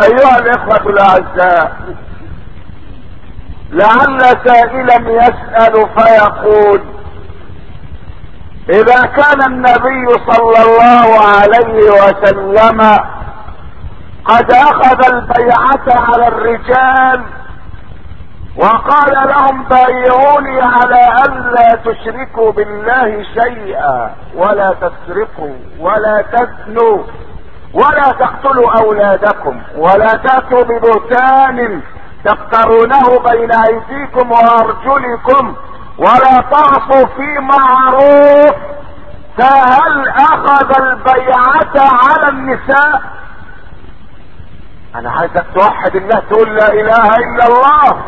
ايها الاخوة الاعزاء لعل سائلا يسأل فيقول اذا كان النبي صلى الله عليه وسلم قد اخذ البيعة على الرجال وقال لهم بايعوني على الا تشركوا بالله شيئا ولا تسرقوا ولا تزنوا ولا تقتلوا اولادكم ولا تاتوا ببهتان تفترونه بين ايديكم وارجلكم ولا تعصوا في معروف فهل اخذ البيعة على النساء انا عايزك توحد الله تقول لا اله الا الله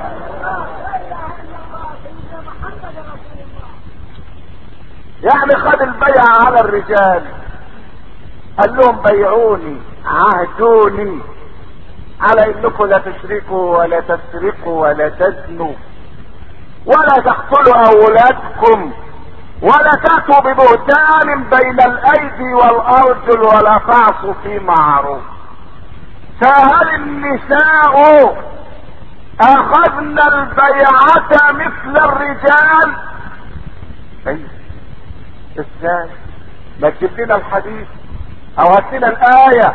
يعني خد البيعة على الرجال قال لهم بيعوني عهدوني على انكم لا تشركوا ولا تسرقوا ولا تزنوا ولا تقتلوا اولادكم ولا تاتوا ببهتان بين الايدي والارجل ولا تعصوا في معروف فهل النساء اخذن البيعة مثل الرجال ايوه ازاي ما تجيب لنا الحديث او هات لنا الايه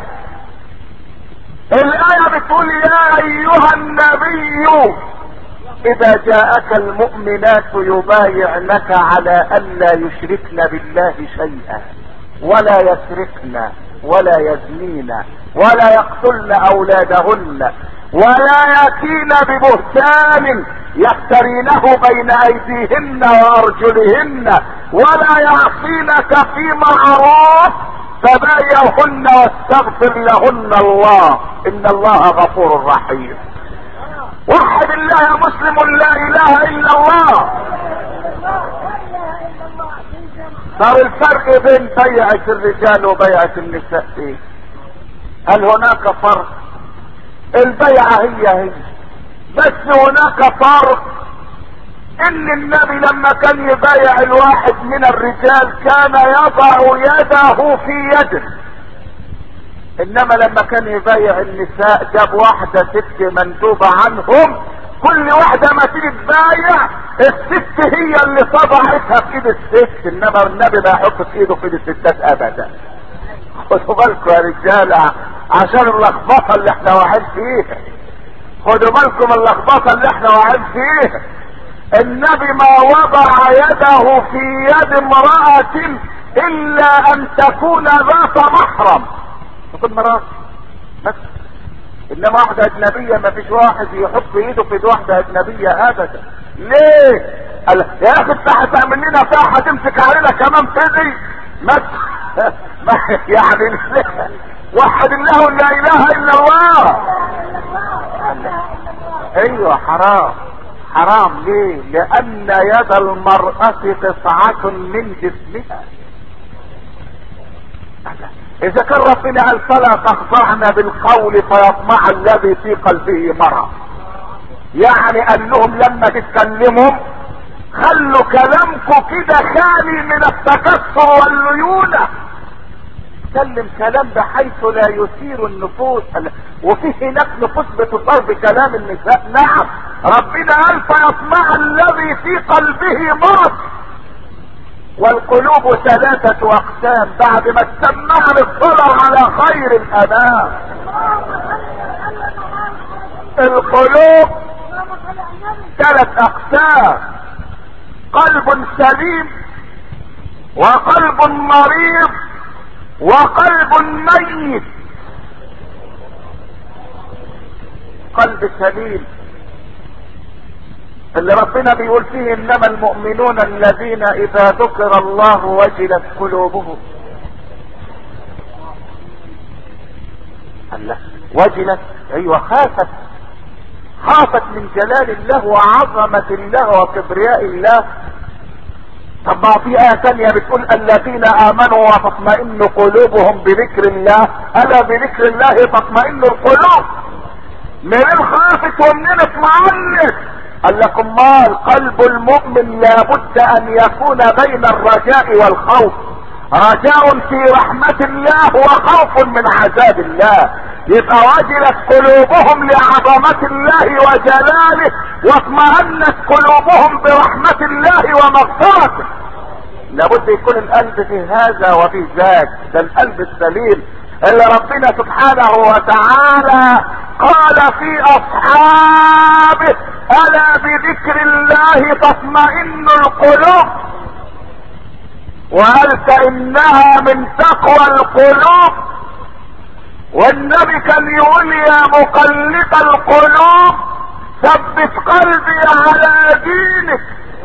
الآية بتقول يا أيها النبي إذا جاءك المؤمنات يبايعنك على ألا يشركن بالله شيئا ولا يسرقن ولا يزنين ولا يقتلن أولادهن ولا يأتين ببهتان يفترينه بين أيديهن وأرجلهن ولا يعصينك في معروف فبايعهن واستغفر لهن الله ان الله غفور رحيم وحد الله يا مسلم لا اله الا الله صار الفرق بين بيعة الرجال وبيعة النساء ايه هل هناك فرق البيعة هي هي بس هناك فرق ان النبي لما كان يبايع الواحد من الرجال كان يضع يده في يده انما لما كان يبايع النساء جاب واحدة ست مندوبة عنهم كل واحدة ما تيجي تبايع الست هي اللي طبعتها في ايد الست انما النبي ما يحط في ايده في ايد الستات ابدا خدوا بالكم يا رجالة عشان اللخبطة اللي احنا واقعين فيها خدوا بالكم اللخبطة اللي احنا واقعين فيها النبي ما وضع يده في يد امرأة الا ان تكون ذات محرم تكون مرأة بس انما واحدة اجنبية ما فيش واحد يحط ايده في ايد واحدة اجنبية ابدا ليه قال يا اخي انت هتعمل لنا فيها هتمسك علينا كمان فيدي ما ما يعني وحد الله لا اله الا الله ايوه حرام حرام ليه لان يد المرأة قطعة من جسمها اذا كان ربنا قال فلا تخضعن بالقول فيطمع الذي في قلبه مرض يعني قال لهم لما تتكلموا خلوا كلامكم كده خالي من التكسر والليونة تكلم كلام بحيث لا يثير النفوس وفي هناك نفوس بتصار بكلام النساء نعم ربنا قال فيطمع الذي في قلبه مرض والقلوب ثلاثة اقسام بعد ما استمعنا الصلاة على خير الانام القلوب ثلاث اقسام قلب سليم وقلب مريض وقلب ميت قلب سليم اللي ربنا بيقول فيه انما المؤمنون الذين اذا ذكر الله وجلت قلوبهم الله وجلت ايوه خافت خافت من جلال الله وعظمة الله وكبرياء الله طب ما في آية تانية بتقول الذين آمنوا وتطمئن قلوبهم بذكر الله ألا بذكر الله تطمئن القلوب منين خافت ومنين اطمئنت قال لكم مال قلب المؤمن لابد ان يكون بين الرجاء والخوف رجاء في رحمة الله وخوف من عذاب الله يبقى وجلت قلوبهم لعظمة الله وجلاله واطمأنت قلوبهم برحمة الله ومغفرته لابد يكون القلب في هذا وفي ذاك ده القلب السليم اللي ربنا سبحانه وتعالى قال في اصحابه الا بذكر الله تطمئن القلوب وقال فانها من تقوى القلوب والنبي كان يقول يا مقلب القلوب ثبت قلبي على دينك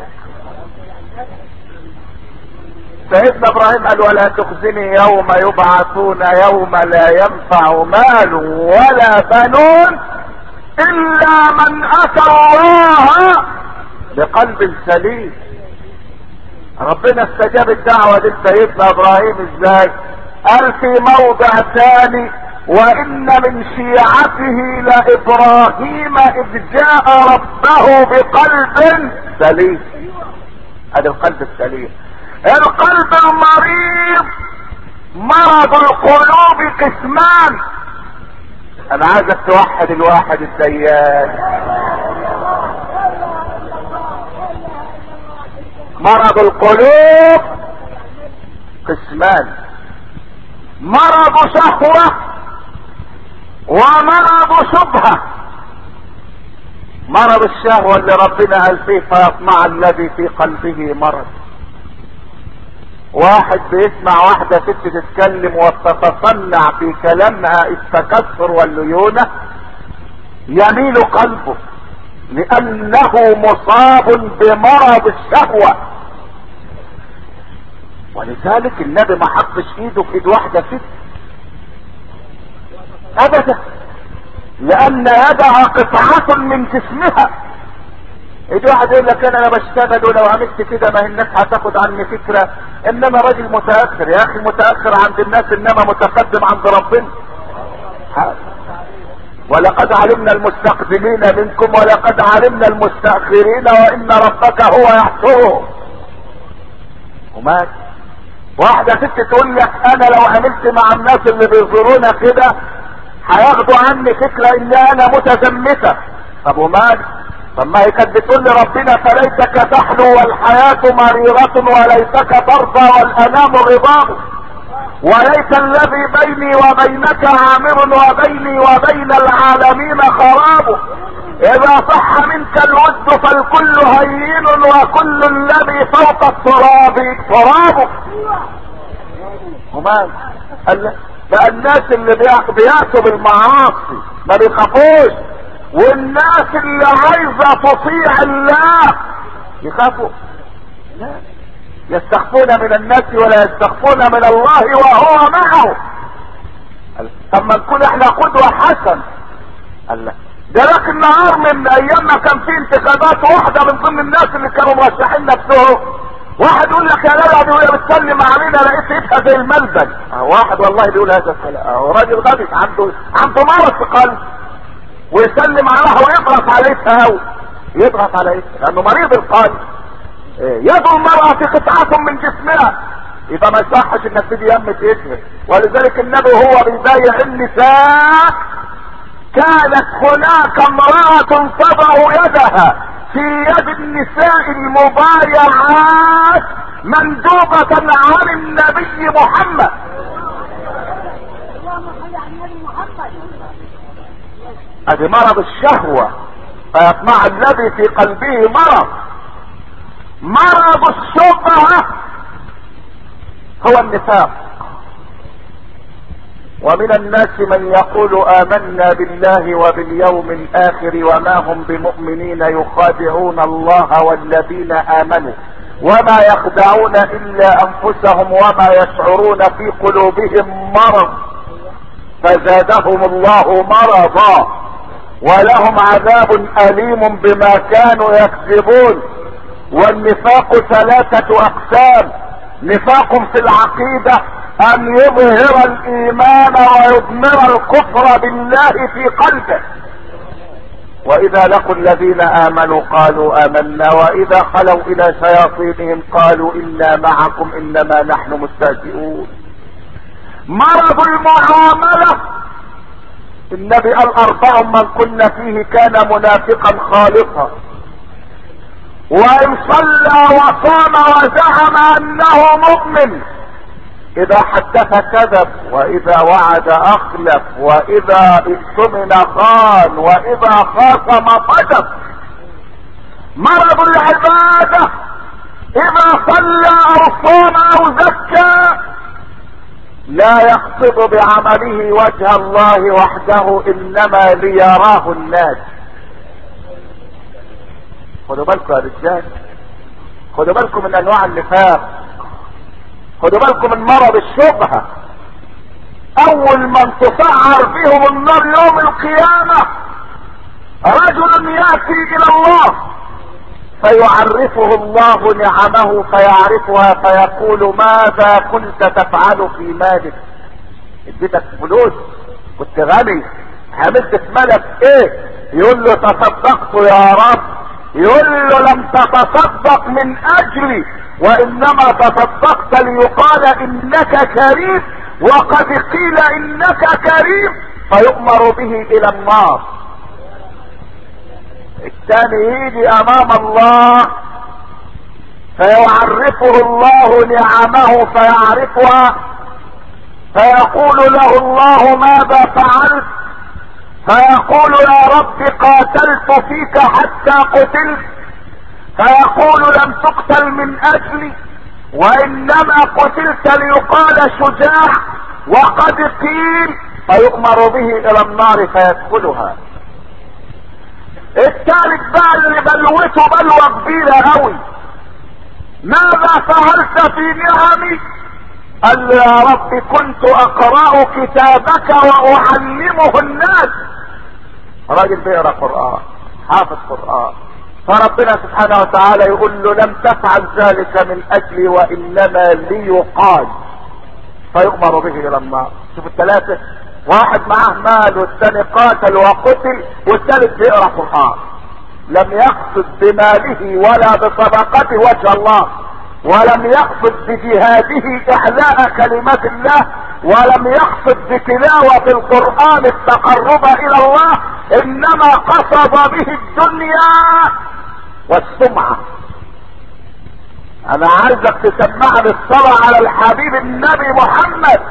سيدنا ابراهيم قال ولا تخزني يوم يبعثون يوم لا ينفع مال ولا بنون الا من اتى الله بقلب سليم ربنا استجاب الدعوة دي سيدنا ابراهيم ازاي قال في موضع ثاني وان من شيعته لابراهيم اذ جاء ربه بقلب سليم هذا القلب السليم القلب المريض مرض القلوب قسمان انا عايزك توحد الواحد الديان مرض القلوب قسمان مرض شهوة ومرض شبهة مرض الشهوة اللي ربنا قال فيه فيطمع الذي في قلبه مرض واحد بيسمع واحدة ست تتكلم وتتصنع في كلامها التكسر والليونة يميل قلبه لانه مصاب بمرض الشهوة ولذلك النبي ما حطش ايده في ايد واحدة ست ابدا لان يدها قطعة من جسمها يجي واحد يقول لك انا انا بشتغل ولو عملت كده ما هي الناس هتاخد عني فكرة انما راجل متأخر يا اخي متأخر عند الناس انما متقدم عند ربنا ولقد علمنا المستقدمين منكم ولقد علمنا المستأخرين وان ربك هو يحشرهم ومات واحدة ست تقول لك انا لو عملت مع الناس اللي بيزورونا كده هياخدوا عني فكرة ان انا متزمتة طب ومال طب ما هي كانت بتقول لربنا فليتك تحلو والحياة مريرة وليتك ترضى والانام غضاب وليس الذي بيني وبينك عامر وبيني وبين العالمين خراب اذا صح منك الود فالكل هين وكل الذي فوق التراب تراب ومال قال بقى الناس اللي بيأتوا بالمعاصي ما بيخافوش والناس اللي عايزة تطيع الله يخافوا لا يستخفون من الناس ولا يستخفون من الله وهو معه طب ما نكون احنا قدوة حسن الله ده لك النهار من ايام ما كان في انتخابات واحدة من ضمن الناس اللي كانوا مرشحين نفسهم واحد يقول لك يا جدع دي وهي بتسلم علينا لقيت ايدها زي الملبن واحد والله بيقول هذا الكلام راجل غبي عنده عنده مرض في قلب ويسلم عليها ويضغط عليها هو يضغط عليها لانه مريض القلب يد المرأة في قطعة من جسمها يبقى ما يصحش انك تيجي يم تجهل ولذلك النبي هو بيبايع النساء كانت هناك امرأة تضع يدها في يد النساء المبايعات مندوبة عن النبي محمد ادي مرض الشهوة فيطمع الذي في قلبه مرض مرض الشبهة هو النفاق ومن الناس من يقول امنا بالله وباليوم الاخر وما هم بمؤمنين يخادعون الله والذين امنوا وما يخدعون الا انفسهم وما يشعرون في قلوبهم مرض فزادهم الله مرضا ولهم عذاب اليم بما كانوا يكذبون والنفاق ثلاثة اقسام نفاق في العقيدة ان يظهر الايمان ويضمر الكفر بالله في قلبه واذا لقوا الذين امنوا قالوا امنا واذا خلوا الى شياطينهم قالوا انا معكم انما نحن مستهزئون مرض المعاملة النبي قال اربع من كنا فيه كان منافقا خالصا وان صلى وصام وزعم انه مؤمن اذا حدث كذب واذا وعد اخلف واذا اؤتمن خان واذا خاصم فجر مرض العبادة اذا صلى او صام او زكى لا يقصد بعمله وجه الله وحده انما ليراه الناس خدوا بالكم يا رجال خدوا بالكم من انواع النفاق خدوا بالكم من مرض الشبهة اول من تسعر بهم النار يوم القيامة رجل يأتي الى الله فيعرفه الله نعمه فيعرفها فيقول ماذا كنت تفعل في مالك اديتك فلوس كنت غني عملت في مالك ايه يقول له تصدقت يا رب يقول له لم تتصدق من اجلي وانما تصدقت ليقال انك كريم وقد قيل انك كريم فيؤمر به الى النار الثاني يجي امام الله فيعرفه الله نعمه فيعرفها فيقول له الله ماذا فعلت فيقول يا رب قاتلت فيك حتى قتلت فيقول لم تقتل من اجلي وانما قتلت ليقال شجاع وقد قيل فيؤمر به الى النار فيدخلها الثالث بقى اللي بلوته بلوة كبيرة قوي ماذا فعلت في نعمي قال له يا رب كنت اقرأ كتابك واعلمه الناس راجل بيقرا قرآن حافظ قرآن فربنا سبحانه وتعالى يقول له لم تفعل ذلك من اجلي وانما ليقال فيؤمر به الى النار شوف الثلاثة واحد معاه مال والثاني قاتل وقتل والثالث بيقرا قرآن لم يقصد بماله ولا بصدقته وجه الله ولم يقصد بجهاده اعلاء كلمات الله ولم يقصد بتلاوة القرآن التقرب الى الله انما قصد به الدنيا والسمعة انا عايزك تسمعني الصلاة على الحبيب النبي محمد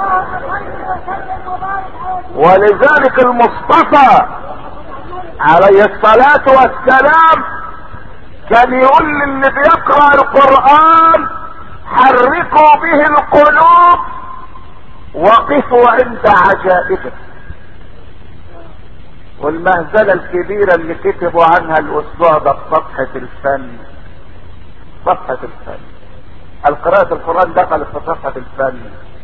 ولذلك المصطفى عليه الصلاة والسلام كان يقول للي بيقرأ القرآن حركوا به القلوب وقفوا عند عجائبه والمهزلة الكبيرة اللي كتبوا عنها الاسبوع ده في صفحة الفن صفحة الفن القراءة القرآن دخلت في صفحة الفن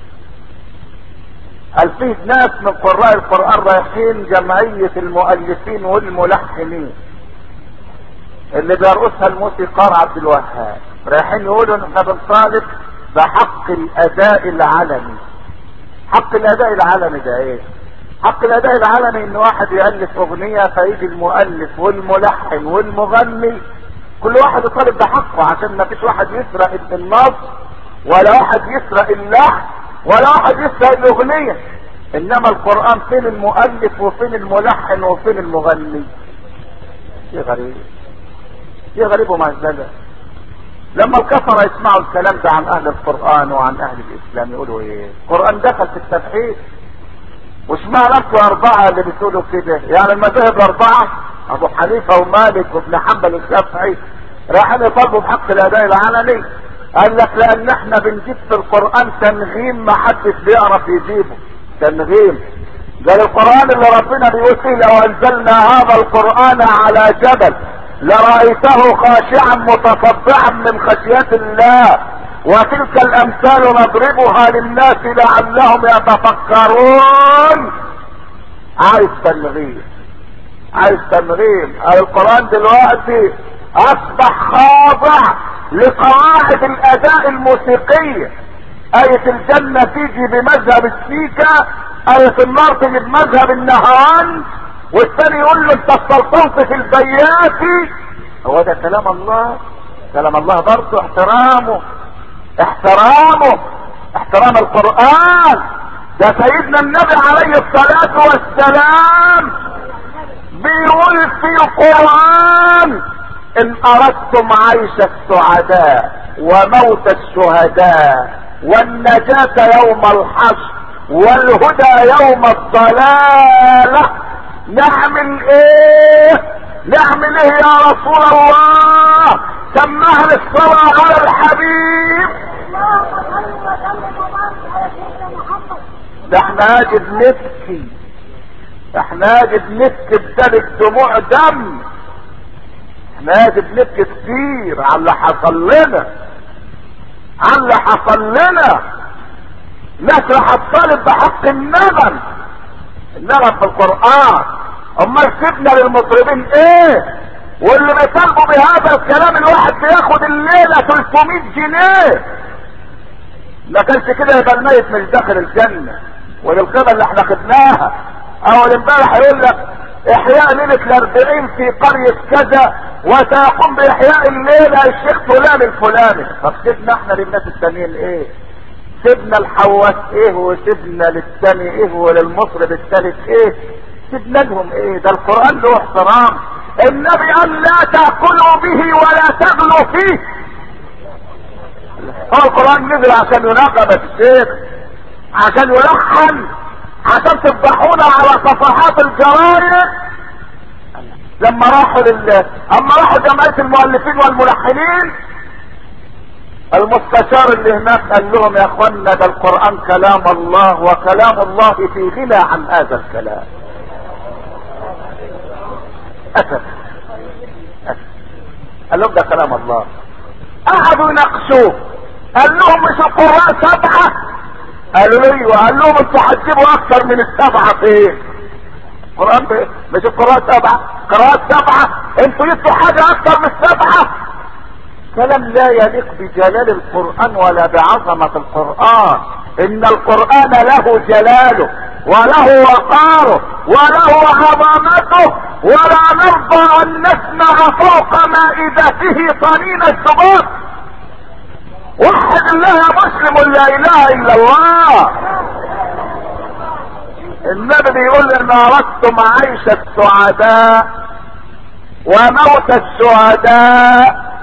هل فيه ناس من قراء القرآن رايحين جمعية المؤلفين والملحنين اللي بيرقصها الموسيقار عبد الوهاب رايحين يقولوا ان احنا بنطالب بحق الاداء العلني حق الاداء العلني ده ايه حق الاداء العلني ان واحد يالف اغنية فيجي المؤلف والملحن والمغني كل واحد يطالب بحقه عشان ما فيش واحد يسرق النص ولا واحد يسرق اللحن ولا واحد يسرق الاغنية انما القرآن فين المؤلف وفين الملحن وفين المغني شيء غريب شيء غريب ومهزلة لما الكفر يسمعوا الكلام ده عن اهل القرآن وعن اهل الاسلام يقولوا ايه القرآن دخل في التفحيص واشمعنى انتوا اربعة اللي بتقولوا كده يعني المذاهب الاربعة ابو حنيفة ومالك وابن حنبل والشافعي رايحين يطالبوا بحق الاداء العلني قال لك لان احنا بنجيب في القرآن تنغيم ما حدش بيعرف يجيبه تنغيم قال القرآن اللي ربنا بيقول فيه لو انزلنا هذا القرآن على جبل لرأيته خاشعا متصدعا من خشية الله وتلك الامثال نضربها للناس لعلهم يتفكرون عايز تنغيم عايز تنغيم القرآن دلوقتي اصبح خاضع لقواعد الاداء الموسيقية آية الجنة تيجي بمذهب السيكا آية النار تيجي بمذهب النهان والثاني يقول له انت استلطنت في البيات هو ده كلام الله كلام الله برضه احترامه احترامه احترام القرآن ده سيدنا النبي عليه الصلاة والسلام بيقول في القرآن ان اردتم عيش السعداء وموت الشهداء والنجاة يوم الحشر والهدى يوم الضلالة نعمل ايه نعمل ايه يا رسول الله سمعنا الصلاة على الحبيب ده احنا اجد نبكي احنا اجد نبكي بدلك دموع دم احنا اجد نبكي كتير على اللي حصل لنا على اللي حصل لنا ناس راح تطالب بحق النغم النغم في القرآن امال سيبنا للمطربين ايه واللي بيطالبوا بهذا الكلام الواحد بياخد الليلة 300 جنيه ما كانش كده يبقى الميت مش داخل الجنة وللقيمة اللي احنا خدناها اول امبارح يقول لك احياء ليلة الاربعين في قرية كذا وسيقوم باحياء الليلة الشيخ فلان الفلاني طب سيبنا احنا للناس التانيين ايه سيبنا الحواس ايه وسيبنا للتاني ايه وللمطرب التالت ايه سيبنا لهم ايه ده القرآن له احترام النبي قال لا تأكلوا به ولا تغلوا فيه هو القرآن نزل عشان يناقب الشيخ عشان يلحن عشان تفضحونا على صفحات الجرايد لما راحوا لل اما راحوا جمعية المؤلفين والملحنين المستشار اللي هناك قال لهم يا اخوانا ده القرآن كلام الله وكلام الله في غنى عن هذا الكلام اسف قال لهم ده كلام الله قعدوا يناقشوه قال لهم مش القراء سبعة قالوا له ايوه قال لهم انتوا هتجيبوا اكتر من السبعة فين القرآن فين مش القراء سبعة قراءات سبعة انتوا جبتوا حاجة اكتر من السبعة كلام لا يليق بجلال القرآن ولا بعظمة القرآن ان القرآن له جلاله وله وقاره وله عظمته ولا نرضى ان نسمع فوق مائدته طنين الشباب وحد الله يا مسلم لا اله الا الله النبي بيقول ان اردتم عيش السعداء وموت الشهداء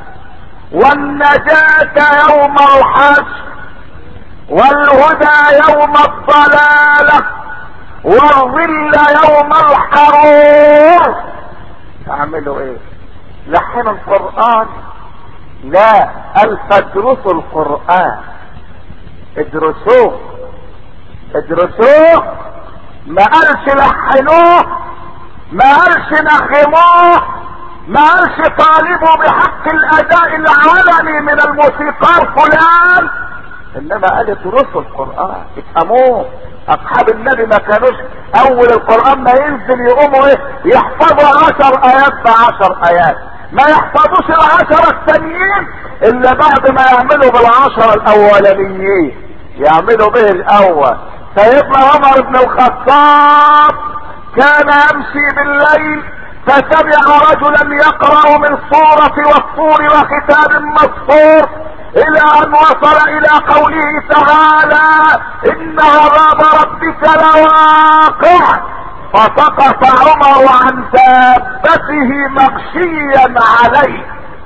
والنجاة يوم الحشر والهدى يوم الضلالة والظل يوم الحرور تعملوا ايه لحنوا القرآن لا قال فادرسوا القرآن ادرسوه ادرسوه ما قالش لحنوه ما قالش نغموه ما قالش طالبوا بحق الاداء العلني من الموسيقار فلان انما قال ادرسوا القرآن افهموه اصحاب النبي ما كانوش اول القرآن ما ينزل يقوموا ايه يحفظوا عشر ايات بعشر ايات ما يحفظوش العشرة التانيين الا بعد ما يعملوا بالعشرة الاولانيين يعملوا به الاول سيدنا عمر بن الخطاب كان يمشي بالليل فسمع رجلا يقرأ من سورة والطور وختام مسطور الى ان وصل الى قوله تعالى ان عذاب ربك لواقع فسقط عمر عن دابته مغشيا عليه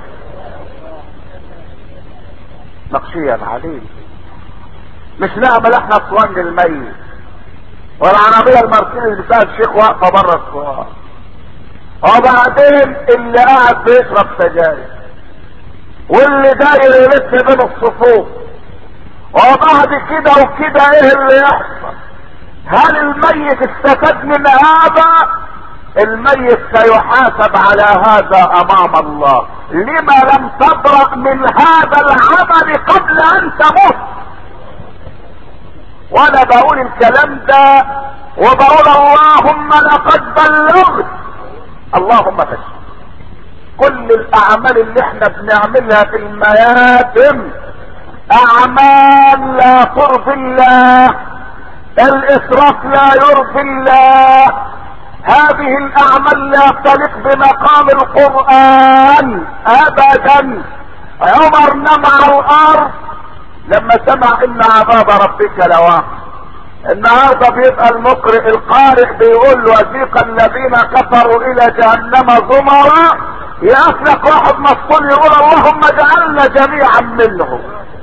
مغشيا عليه مش نعمل احنا اسوان للميت والعربية المرسيدس بتاع الشيخ واقفة بره الصوان وبعدين اللي قاعد بيشرب سجاير واللي داير يلف بين الصفوف وبعد كده وكده ايه اللي يحصل هل الميت استفاد من هذا الميت سيحاسب على هذا امام الله لما لم تبرأ من هذا العمل قبل ان تموت وانا بقول الكلام ده وبقول اللهم لقد بلغت اللهم فشل كل الاعمال اللي احنا بنعملها في المياتم اعمال لا ترضي الله الاسراف لا يرضي الله هذه الاعمال لا تليق بمقام القرآن ابدا عمر نمع الارض لما سمع ان عذاب ربك لواقع النهارده بيبقى المقرئ القارئ بيقول له وثيق الذين كفروا الى جهنم زمرا يقف واحد مسطول يقول اللهم اجعلنا جميعا منهم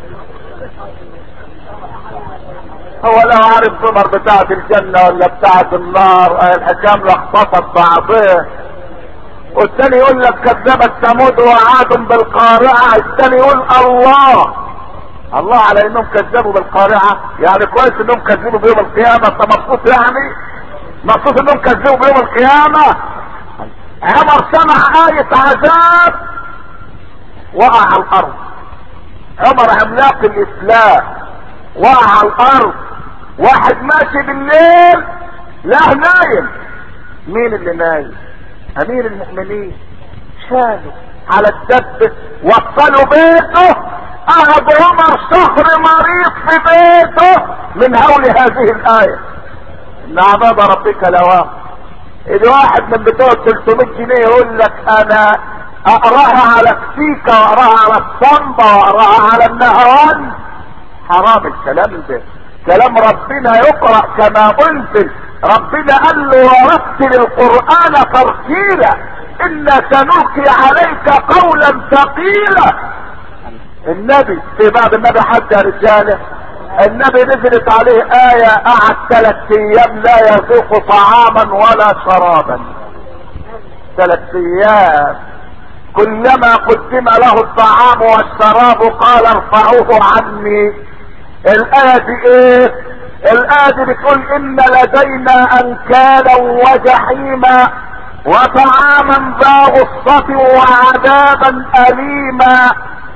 هو لو عارف زمر بتاعة الجنة ولا بتاعة النار الحكام لخبطت بعضها والتاني يقول لك كذبت ثمود وعاد بالقارعة التاني يقول الله الله على انهم كذبوا بالقارعة يعني كويس انهم كذبوا بيوم القيامة انت مبسوط يعني مبسوط انهم كذبوا بيوم القيامة عمر سمع آية عذاب وقع على الارض عمر عملاق الاسلام وقع على الارض واحد ماشي بالليل لا نايم مين اللي نايم امير المؤمنين شالوا على الدب وصلوا بيته قعد عمر شهر مريض في بيته من هول هذه الآية ان عذاب ربك لواقع اذا واحد من بتوع 300 جنيه يقول لك انا اقراها على كسيكا واقراها على الصنبة واقراها على النهران حرام الكلام ده كلام ربنا يقرأ كما انزل ربنا قال له ورتل القرآن ترتيلا إنا سنلقي عليك قولا ثقيلا النبي في بعض النبي حتى رجاله النبي نزلت عليه آية قعد ثلاث أيام لا يذوق طعاما ولا شرابا ثلاث أيام كلما قدم له الطعام والشراب قال ارفعوه عني الآية دي ايه الآية دي بتقول إن لدينا أنكالا وجحيما وطعاما ذا غصة وعذابا أليما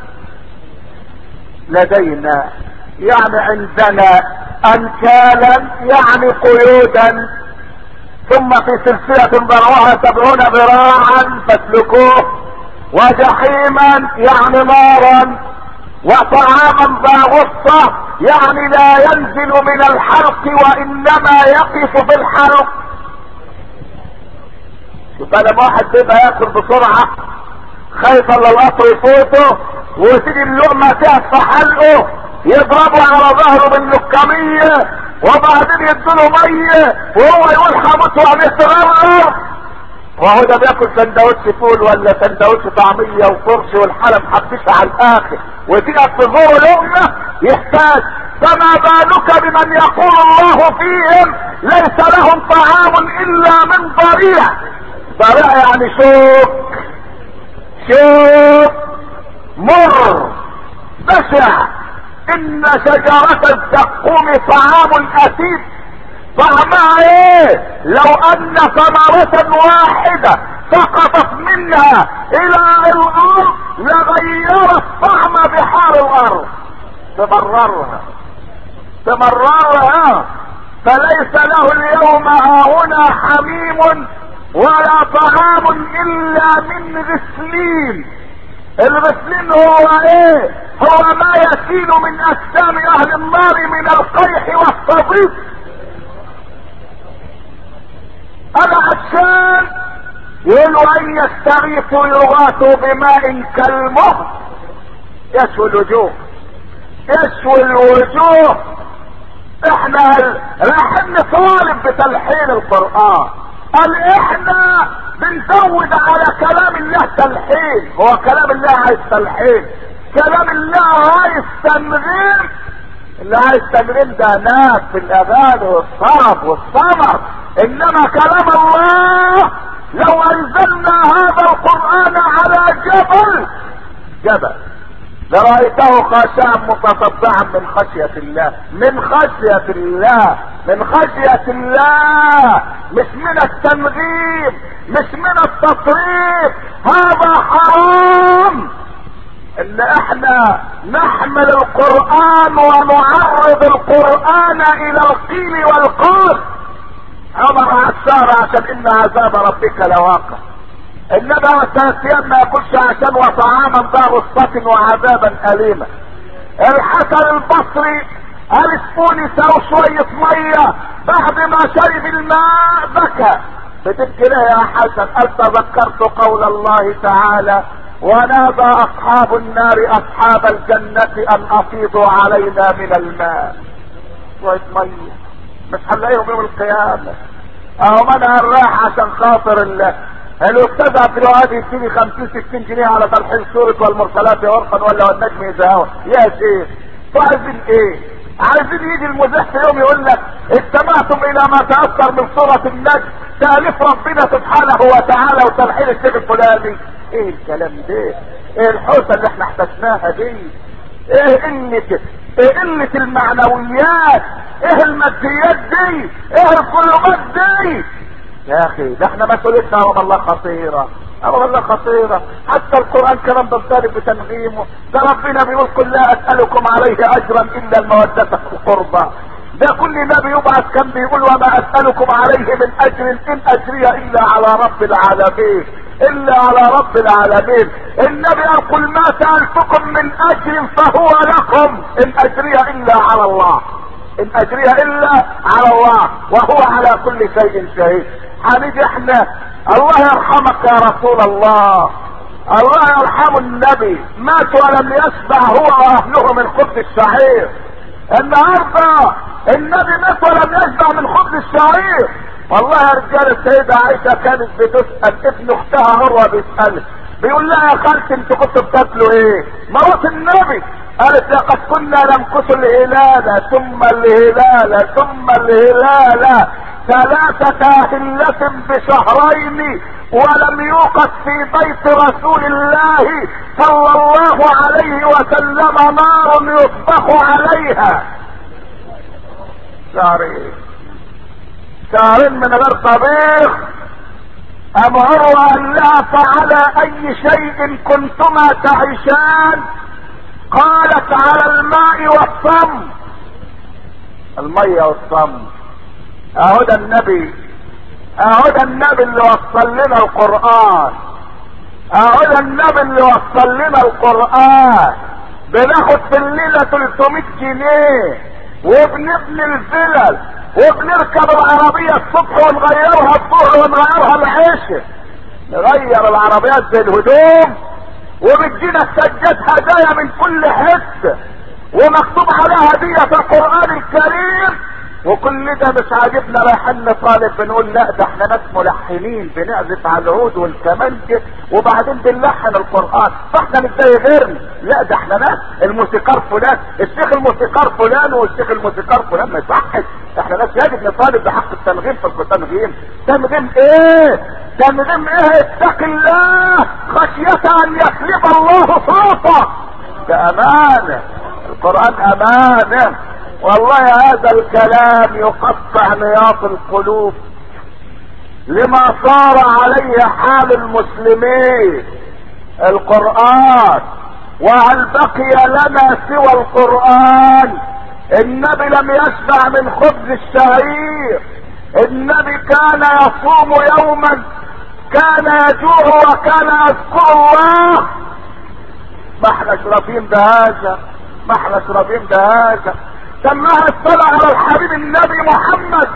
لدينا يعني عندنا أنكالا يعني قيودا ثم في سلسلة ذرعها سبعون ذراعا فاسلكوه وجحيما يعني نارا وطعاما ذا غصة يعني لا ينزل من الحلق وانما يقف في الحلق يبقى لما واحد بيبقى ياكل بسرعة خايف الا القطر يفوته وتيجي اللقمة تقف في حلقه يضربه على ظهره بالنكمية وبعدين يديله مية وهو يقول هموت وعليه تغرر وهو ده بياكل سندوتش فول ولا سندوتش طعمية وفرش والحالة محبشة على الاخر وتقف في زوره لقمة يحتاج فما بالك بمن يقول الله فيهم ليس لهم طعام الا من ضريع ضريع يعني شوك شوك مر بشع ان شجرة الزقوم طعام اثيد طعمها ايه لو ان ثمرة واحدة سقطت منها الى الارض لغيرت طعم بحار الارض تمررها تمررها فليس له اليوم هاهنا حميم ولا طعام الا من غسلين الغسلين هو ايه هو ما يسيل من اجسام اهل النار من القيح والصديق انا عشان يقولوا ان يستغيثوا يغاثوا بماء كالمهر يشوي الوجوه يشوي الوجوه احنا رايحين نطالب بتلحين القرآن قال احنا بنزود على كلام الله تلحين هو كلام الله عايز تلحين كلام الله عايز تنغيم اللي عايز تنغيم ده ناس في الاغاني والصرف والصمر انما كلام الله لو انزلنا هذا القرآن على جبل جبل لرأيته خاشعا متصدعا من خشية الله من خشية الله من خشية الله مش من التنغيم مش من التصريف هذا حرام ان احنا نحمل القرآن ونعرض القرآن الى القيل والقال عمر عسار عشان ان عذاب ربك لواقع النبي والتاسيان ما ياكلش عشان وطعاما ذا غصة وعذابا أليما الحسن البصري قال اسقوني ساو شوية مية بعد ما شرب الماء بكى بتبكي ليه يا حسن قال تذكرت قول الله تعالى ونادى اصحاب النار اصحاب الجنة ان افيضوا علينا من الماء شوية مية مش هنلاقيهم يوم القيامة اهو ما انا رايح عشان خاطر الله الاستاذ عبد الوهاب يديني 50 60 جنيه على تلحين سورة والمرسلات يا ورقا ولا والنجم يزهوا يا شيخ عايزين ايه عايزين يجي المذيع في يوم يقول لك استمعتم الى ما تاثر من سورة النجم تاليف ربنا سبحانه وتعالى وتلحين الشيخ الفلاني ايه الكلام ده ايه الحوسه اللي احنا احتجناها دي ايه قلة ايه قلة المعنويات ايه الماديات دي ايه القلوبات دي يا اخي ده احنا مسؤوليتنا امام الله خطيرة امام الله خطيرة حتى القرآن كمان بيطالب بتنغيمه ده ربنا بيقول قل لا اسألكم عليه اجرا الا المودة في القربى ده كل نبي يبعث كان بيقول وما اسألكم عليه من اجر ان اجري الا على رب العالمين الا على رب العالمين النبي قال قل ما سألتكم من اجر فهو لكم ان اجري الا على الله ان اجري الا على الله وهو على كل شيء شهيد هنيجي احنا الله يرحمك يا رسول الله الله يرحم النبي مات ولم يشبع هو واهله من خبز الشعير النهارده النبي مات ولم يشبع من خبز الشعير والله يا رجال السيدة عائشة كانت بتسأل ابن اختها عروة بيسأل بيقول لها يا خالتي انتوا كنتوا بتاكلوا ايه؟ موت النبي قالت لقد كنا نمكث الهلال ثم الهلال ثم الهلال ثلاثة هلة بشهرين ولم يوقد في بيت رسول الله صلى الله عليه وسلم نار يطبخ عليها شهرين شهرين من غير طبيخ ام عروة قال لها فعلى اي شيء كنتما تعيشان قالت على الماء والصم المية والصم اهو ده النبي اهو ده النبي اللي وصل لنا القرآن اهو ده النبي اللي وصل لنا القرآن بناخد في الليلة 300 جنيه وبنبني الفلل وبنركب العربية الصبح ونغيرها الظهر ونغيرها العشاء نغير العربيات زي الهدوم وبتجينا السجاد هدايا من كل حته ومكتوب عليها هدية القرآن الكريم وكل ده مش عاجبنا رايحين نطالب بنقول لا ده احنا ناس ملحنين بنعزف على العود والكمانجة وبعدين بنلحن القرآن فاحنا مش زي غيرنا لا ده احنا ناس الموسيقار فلان الشيخ الموسيقار فلان والشيخ الموسيقار فلان ما يصحش احنا ناس يجب نطالب بحق التنغيم في التنغيم تنغيم ايه تنغيم ايه اتق الله خشية ان يسلب الله صوته ده امانة القرآن امانة والله هذا الكلام يقطع نياط القلوب لما صار عليه حال المسلمين القرآن وهل بقي لنا سوى القرآن النبي لم يشبع من خبز الشعير النبي كان يصوم يوما كان يجوع وكان يذكر الله ما احنا شرفين بهذا ما احنا شرفين بهذا سماها الصلاة على الحبيب النبي محمد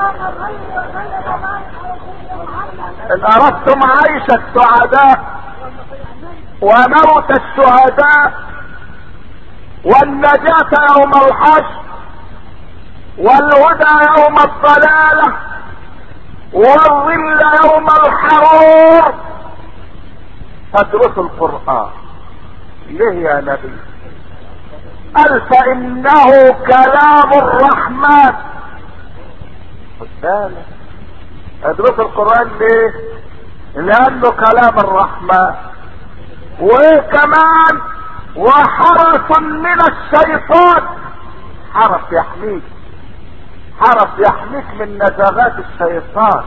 ان اردتم عيش السعداء وموت الشهداء والنجاة يوم الحشر والهدى يوم الضلالة والظل يوم الحرور فادرسوا القرآن ليه يا نبي قال فانه كلام الرحمن خد بالك ادرس القران ليه لانه كلام الرحمن وكمان وحرس من الشيطان حرس يحميك حرس يحميك من نزغات الشيطان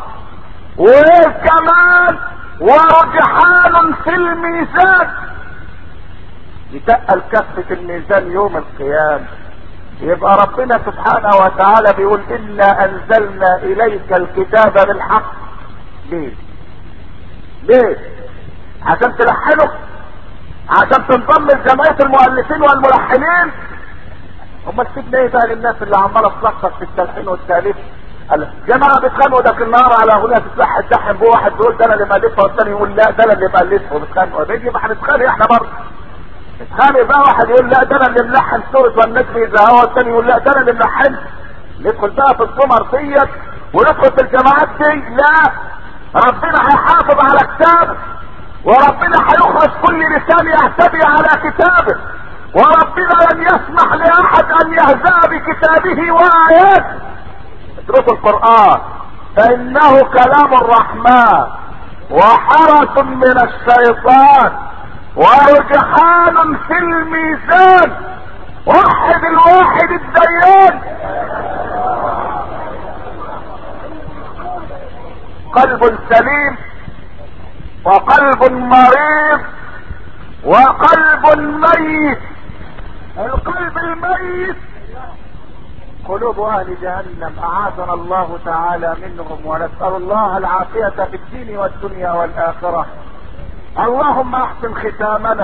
وكمان ورجحان في الميزان يتقل كفة الميزان يوم القيامة يبقى ربنا سبحانه وتعالى بيقول انا انزلنا اليك الكتاب بالحق ليه ليه عشان تلحنه عشان تنضم لجمعية المؤلفين والملحنين هم سيبنا ايه بقى للناس اللي عماله تلخص في التلحين والتاليف قال جماعة بيتخانقوا ده النهار على اغنية تتلحن تلحن بو واحد بيقول ده انا اللي مالفها والثاني يقول لا ده انا اللي مالفها بيتخانقوا بيجي ما هنتخانق احنا برضه نتخانق بقى واحد يقول لا ده انا اللي ملحن سورة والنجم اذا هو الثاني يقول لا ده انا اللي ملحن ندخل بقى في الزمر ديت وندخل في الجماعات دي لا ربنا هيحافظ على كتابه وربنا هيخرج كل لسان يعتدي على كتابه وربنا لن يسمح لاحد ان يهزأ بكتابه واياته اتركوا القرآن فانه كلام الرحمن وحرس من الشيطان ورجحان في الميزان وحد الواحد الديان قلب سليم وقلب مريض وقلب ميت القلب الميت قلوب اهل جهنم اعاذنا الله تعالى منهم ونسال الله العافيه في الدين والدنيا والاخره اللهم احسن ختامنا